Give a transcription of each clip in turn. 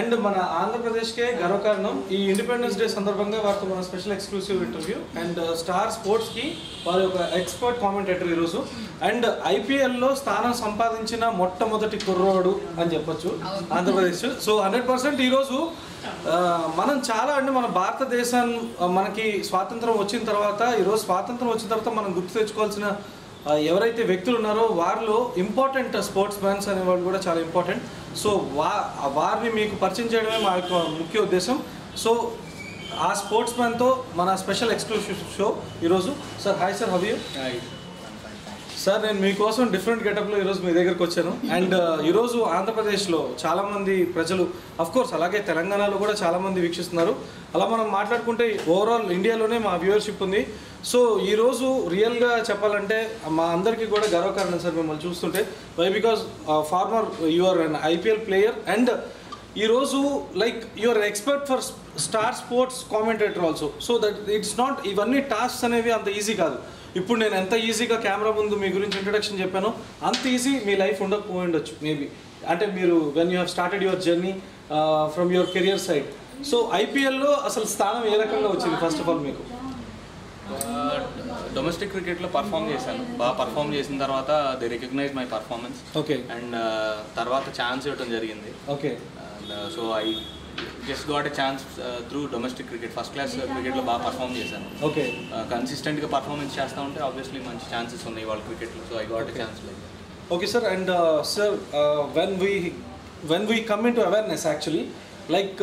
And మన ఆంధ్రప్రదేశ్కే గర్వకారణం ఈ ఇండిపెండెన్స్ డే సందర్భంగా వారితో మన special exclusive interview and star స్పోర్ట్స్కి వారి ఒక ఎక్స్పర్ట్ కామెంటేటర్ ఈరోజు అండ్ ఐపీఎల్లో స్థానం సంపాదించిన మొట్టమొదటి కుర్రోడు అని చెప్పొచ్చు ఆంధ్రప్రదేశ్ సో హండ్రెడ్ పర్సెంట్ ఈరోజు ఆ, మనం చాలా అంటే మన భారతదేశం ఆ, మనకి స్వాతంత్రం వచ్చిన తర్వాత ఈరోజు స్వాతంత్రం వచ్చిన తర్వాత మనం గుర్తు తెచ్చుకోవాల్సిన ఆ, ఎవరైతే వ్యక్తులు ఉన్నారో వారిలో ఇంపార్టెంట్ స్పోర్ట్స్ మ్యాన్స్ అనేవాళ్ళు కూడా చాలా ఇంపార్టెంట్ సో వా వారిని మీకు పరిచయం చేయడమే మా యొక్క ముఖ్య ఉద్దేశం సో ఆ స్పోర్ట్స్ మ్యాన్తో మన స్పెషల్ ఎక్స్క్లూసివ్ షో ఈరోజు sir hi sir how you sir నేను మీకోసం డిఫరెంట్ గెటప్లో ఈరోజు మీ దగ్గరకు వచ్చాను అండ్ ఈరోజు ఆంధ్రప్రదేశ్లో చాలామంది ప్రజలు అఫ్ కోర్స్ అలాగే తెలంగాణలో కూడా చాలామంది వీక్షిస్తున్నారు అలా మనం మాట్లాడుకుంటే ఓవరాల్ ఇండియాలోనే మా వ్యూవర్షిప్ ఉంది సో ఈరోజు రియల్గా చెప్పాలంటే మా అందరికీ కూడా గర్వకారణం సార్ మిమ్మల్ని చూస్తుంటే why because former your an IPL player and ఈరోజు like your expert for star sports commentator also so that it's not ఇవన్నీ టాస్క్స్ అనేవి అంత ఈజీ కాదు ఇప్పుడు నేను ఎంత ఈజీగా కెమెరా ముందు మీ గురించి ఇంట్రడక్షన్ చెప్పానో అంత ఈజీ మీ లైఫ్ ఉండకపోయి ఉండొచ్చు మేబీ అంటే మీరు when you have started your journey from your career side so ఐపీఎల్లో అసలు స్థానం ఏ రకంగా వచ్చింది ఫస్ట్ ఆఫ్ ఆల్ మీకు డొమెస్టిక్ క్రికెట్లో పర్ఫామ్ చేశాను బాగా పర్ఫామ్ చేసిన తర్వాత they recognise my performance okay and తర్వాత ఛాన్స్ ఇవ్వడం జరిగింది okay and so I just got a chance through domestic cricket first class క్రికెట్లో బాగా పర్ఫామ్ చేశాను ఓకే కన్సిస్టెంట్గా పర్ఫార్మెన్స్ చేస్తూ ఉంటే ఆబ్వియస్లీ మంచి ఛాన్సెస్ ఉన్నాయి వాళ్ళ క్రికెట్లో so I got a chance like okay sir and sir when we when we come in to awareness actually like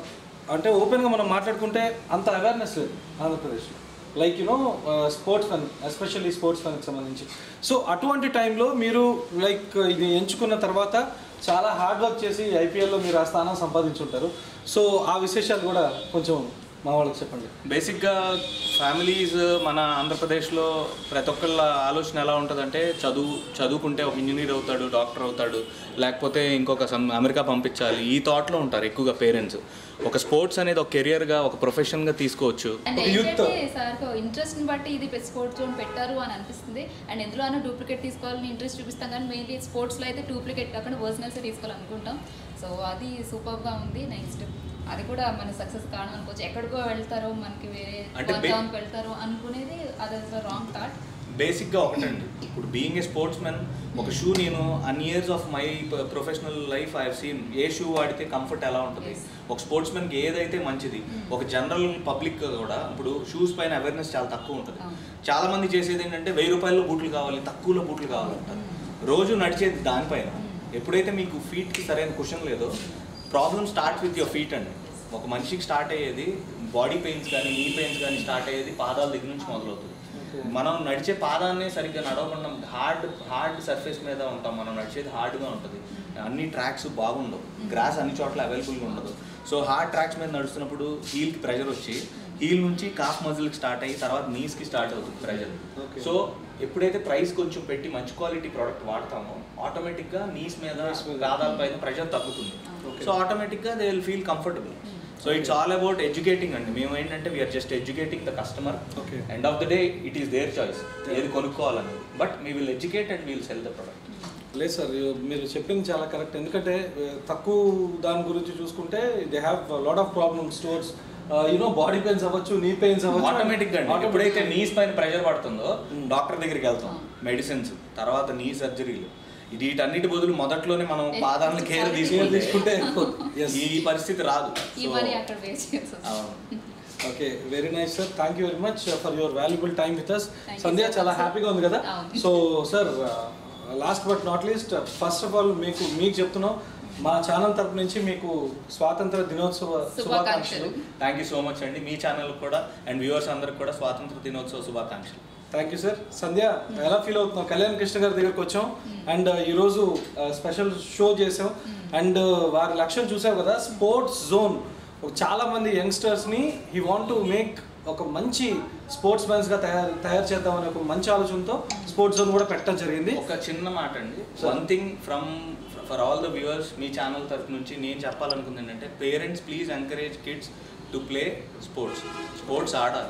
అంటే ఓపెన్గా మనం మాట్లాడుకుంటే అంత అవేర్నెస్ లేదు ఆంధ్రప్రదేశ్లో like you know sports fun especially sports ఫన్కి సంబంధించి సో అటువంటి టైంలో మీరు లైక్ ఇది ఎంచుకున్న తర్వాత చాలా హార్డ్ వర్క్ చేసి ఐపీఎల్లో మీరు ఆ స్థానం సంపాదించుంటారు సో ఆ విశేషాలు కూడా కొంచెం మా వాళ్ళకి చెప్పండి బేసిక్గా ఫ్యామిలీస్ మన ఆంధ్రప్రదేశ్లో ప్రతి ఒక్కళ్ళ ఆలోచన ఎలా ఉంటుందంటే చదువు చదువుకుంటే ఒక ఇంజనీర్ అవుతాడు డాక్టర్ అవుతాడు లేకపోతే ఇంకొక సమ్ అమెరికా పంపించాలి ఈ థాట్లో ఉంటారు ఎక్కువగా పేరెంట్స్ ఒక స్పోర్ట్స్ అనేది ఒక కెరియర్గా ఒక ప్రొఫెషన్గా తీసుకోవచ్చు అండ్ ఒక youth. ఏంటంటే సార్ ఇంట్రెస్ట్ని బట్టి ఇది స్పోర్ట్స్ జోన్ పెట్టారు అని అనిపిస్తుంది అండ్ ఎందులోనూ డూప్లికేట్ తీసుకోవాలని ఇంట్రెస్ట్ చూపిస్తాం కానీ మెయిన్లీ స్పోర్ట్స్ లో అయితే డూప్లికేట్ కాకుండా ఒరిజినల్స్ తీసుకోవాలనుకుంటాం సో అది సూపర్గా ఉంది నెక్స్ట్ అది కూడా మన సక్సెస్ కావడం అనుకోవచ్చు ఎక్కడికో వెళ్తారో మనకి వేరే అంటే బే- టౌన్కి వెళ్తారో అనుకునేది అది రాంగ్ థాట్ బేసిక్గా ఒకటండి ఇప్పుడు బీయింగ్ ఏ స్పోర్ట్స్ మెన్ ఒక షూ నేను in years of my professional life I seen a shoe వాడితే కంఫర్ట్ ఎలా ఉంటుంది Yes. ఒక స్పోర్ట్స్ మెన్కి ఏదైతే మంచిది ఒక జనరల్ పబ్లిక్ కూడా ఇప్పుడు షూస్ పైన అవేర్నెస్ చాలా తక్కువ ఉంటుంది అవును. చాలా మంది చేసేది ఏంటంటే వెయ్యి రూపాయల్లో బూట్లు కావాలి తక్కువలో బూట్లు కావాలంటారు రోజు నడిచేది దానిపైన ఎప్పుడైతే మీకు ఫీట్కి సరైన క్వశ్చన్ లేదో problem start with your feet అండి ఒక మనిషికి స్టార్ట్ అయ్యేది బాడీ పెయిన్స్ కానీ నీ పెయిన్స్ కానీ స్టార్ట్ అయ్యేది పాదాల దగ్గర నుంచి మొదలవుతుంది మనం నడిచే పాదాన్ని సరిగ్గా నడవకుండా హార్డ్ హార్డ్ సర్ఫేస్ మీద ఉంటాం మనం నడిచేది హార్డ్గా ఉంటుంది అన్ని ట్రాక్స్ బాగుండవు గ్రాస్ అన్ని చోట్ల అవైలబుల్గా ఉండదు సో హార్డ్ ట్రాక్స్ మీద నడుస్తున్నప్పుడు హీల్కి ప్రెషర్ వచ్చి హీల్ నుంచి కాఫ్ మజిల్కి స్టార్ట్ అయ్యి తర్వాత నీస్కి స్టార్ట్ అవుతుంది ప్రెషర్ Okay. సో ఎప్పుడైతే ప్రైస్ కొంచెం పెట్టి మంచి క్వాలిటీ ప్రోడక్ట్ వాడతామో ఆటోమేటిక్గా నీస్ మీద పాదాల పైన ప్రెషర్ తగ్గుతుంది Okay. సో ఆటోమేటిక్గా they will feel comfortable so it's all about educating అండి మేము ఏంటంటే we are just educating the customer Okay. End of the day it is their choice ఏది కొనుక్కోవాలనేది but we will educate and we'll sell the product లేదు sir మీరు చెప్పింది చాలా correct ఎందుకంటే uh, తక్కువ దాని గురించి చూసుకుంటే they have lot of problem stores you know body pains అవ్వచ్చు నీ పెయిన్స్ అవ్వచ్చు ఆటోమేటిక్ గా అండి ఎప్పుడైతే నీస్ పైన ప్రెషర్ పడుతుందో Hmm. డాక్టర్ దగ్గరికి వెళ్తాం మెడిసిన్స్ తర్వాత నీ సర్జరీలు ఇది వీటన్నిటి బదులు మొదట్లోనే మనం Eh, పాదాలను కేర్ care కేర్ తీసుకుంటే తీసుకుంటే yes. ఈ పరిస్థితి రాదు ఈ So, మనీ అక్కడ వేస్ట్ చేయాల్సి వస్తుంది. అవును. Okay very nice sir thank you very much for your valuable time with us Thank you Sandhya so చాలా much, sir. హ్యాపీగా ఉంది కదా అవును. So sir last but not least first of all మీకు మీకు చెప్తున్నాం మా ఛానల్ తరపు నుంచి మీకు స్వాతంత్ర దినోత్సవ శుభాకాంక్షలు శుభాకాంక్షలు. థ్యాంక్ యూ సో మచ్ అండి మీ ఛానల్ కూడా అండ్ వ్యూవర్స్ అందరికి కూడా స్వాతంత్ర దినోత్సవ శుభాకాంక్షలు థ్యాంక్ యూ సార్ సంధ్య ఎలా ఫీల్ అవుతున్నావు కళ్యాణ్ కృష్ణ గారి దగ్గరకు వచ్చాం అండ్ ఈరోజు స్పెషల్ షో చేసాం అండ్ వారి లక్ష్యం చూసావు కదా స్పోర్ట్స్ జోన్ చాలా మంది యంగ్స్టర్స్ని హీ వాంట్ టు మేక్ ఒక మంచి స్పోర్ట్స్ మ్యాన్స్గా తయారు తయారు చేద్దామనే ఒక మంచి ఆలోచనతో స్పోర్ట్స్ జోన్ కూడా పెట్టడం జరిగింది ఒక చిన్న మాట అండి Sir. One thing from for all the viewers మీ ఛానల్ తరఫు నుంచి నేను చెప్పాలనుకుంది ఏంటంటే parents please encourage kids to play sports sports ఆడాలి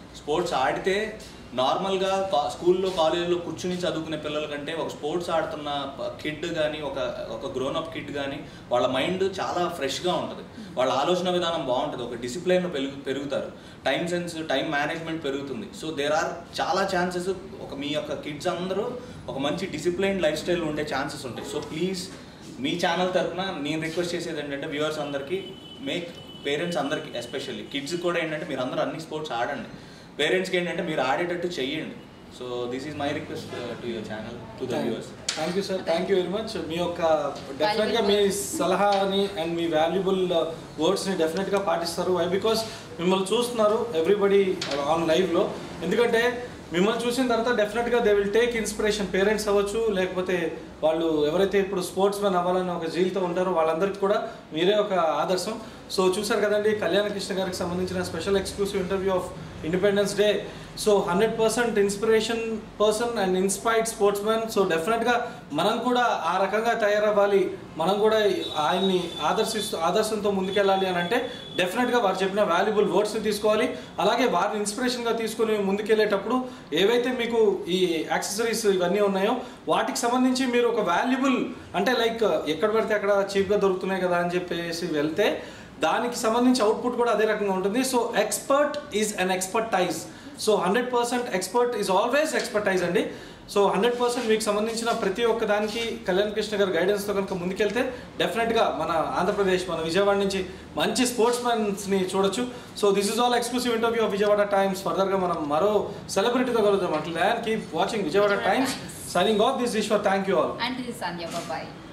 స్పోర్ట్స్ ఆడితే నార్మల్గా కా స్కూల్లో కాలేజీలో కూర్చుని చదువుకునే పిల్లల కంటే ఒక స్పోర్ట్స్ ఆడుతున్న కిడ్ కానీ ఒక ఒక గ్రోన్ అప్ కిడ్ కానీ వాళ్ళ మైండ్ చాలా ఫ్రెష్గా ఉంటుంది వాళ్ళ ఆలోచన విధానం బాగుంటుంది ఒక డిసిప్లైన్లో పెరుగు పెరుగుతారు టైం సెన్స్ టైం మేనేజ్మెంట్ పెరుగుతుంది సో దేర్ ఆర్ చాలా ఛాన్సెస్ ఒక మీ యొక్క కిడ్స్ అందరూ ఒక మంచి డిసిప్లైన్ లైఫ్ స్టైల్ ఉండే ఛాన్సెస్ ఉంటాయి సో ప్లీజ్ మీ ఛానల్ తరఫున నేను రిక్వెస్ట్ చేసేది ఏంటంటే వ్యూవర్స్ అందరికీ మేక్ పేరెంట్స్ అందరికీ ఎస్పెషల్లీ కిడ్స్ కూడా ఏంటంటే మీరు అందరూ అన్ని స్పోర్ట్స్ ఆడండి పేరెంట్స్కి ఏంటంటే మీరు ఆడేటట్టు చెయ్యండి so this is my request to your channel to the viewers thank you sir thank you very much మీ యొక్క డెఫినెట్గా మీ సలహాని అండ్ మీ వాల్యుబుల్ వర్డ్స్ని డెఫినెట్గా పాటిస్తారు వై బికాస్ మిమ్మల్ని చూస్తున్నారు ఎవ్రీబడి ఆన్ లైవ్లో ఎందుకంటే మిమ్మల్ని చూసిన తర్వాత డెఫినెట్గా they will take inspiration parents అవ్వచ్చు లేకపోతే వాళ్ళు ఎవరైతే ఇప్పుడు స్పోర్ట్స్ మ్యాన్ అవ్వాలని ఒక జీల్తో ఉంటారో వాళ్ళందరికీ కూడా మీరే ఒక ఆదర్శం సో చూసారు కదండి కళ్యాణ కృష్ణ గారికి సంబంధించిన special exclusive interview of independence day so hundred percent inspiration person and inspired sports man so డెఫినెట్గా మనం కూడా ఆ రకంగా తయారవ్వాలి మనం కూడా ఆయన్ని ఆదర్శిస్తూ ఆదర్శంతో ముందుకెళ్ళాలి అని అంటే డెఫినెట్గా వారు చెప్పిన వాల్యుబుల్ వర్డ్స్ని తీసుకోవాలి అలాగే వారిని ఇన్స్పిరేషన్గా తీసుకొని ముందుకెళ్ళేటప్పుడు ఏవైతే మీకు ఈ యాక్సెసరీస్ ఇవన్నీ ఉన్నాయో వాటికి సంబంధించి మీరు ఒక వాల్యుబుల్ అంటే లైక్ ఎక్కడ పడితే అక్కడ చీప్గా దొరుకుతున్నాయి కదా అని చెప్పేసి వెళ్తే దానికి సంబంధించి అవుట్పుట్ కూడా అదే రకంగా ఉంటుంది so expert is an expertise so hundred percent expert is always expertise అండి సో హండ్రెడ్ పర్సెంట్ మీకు సంబంధించిన ప్రతి ఒక్క దానికి కళ్యాణ్ కృష్ణ గారి గైడెన్స్తో కనుక ముందుకెళ్తే డెఫినెట్గా మన ఆంధ్రప్రదేశ్ మన విజయవాడ నుంచి మంచి స్పోర్ట్స్ మ్యాన్స్ని చూడొచ్చు so this is all exclusive interview of Vijayawada Times ఫర్దర్గా మనం మరో సెలబ్రిటీతో కలుద్దాం అట్లా keep watching Vijayawada Times signing off this Eeshwar thank you all and ఇది సంధ్య బాబాయ్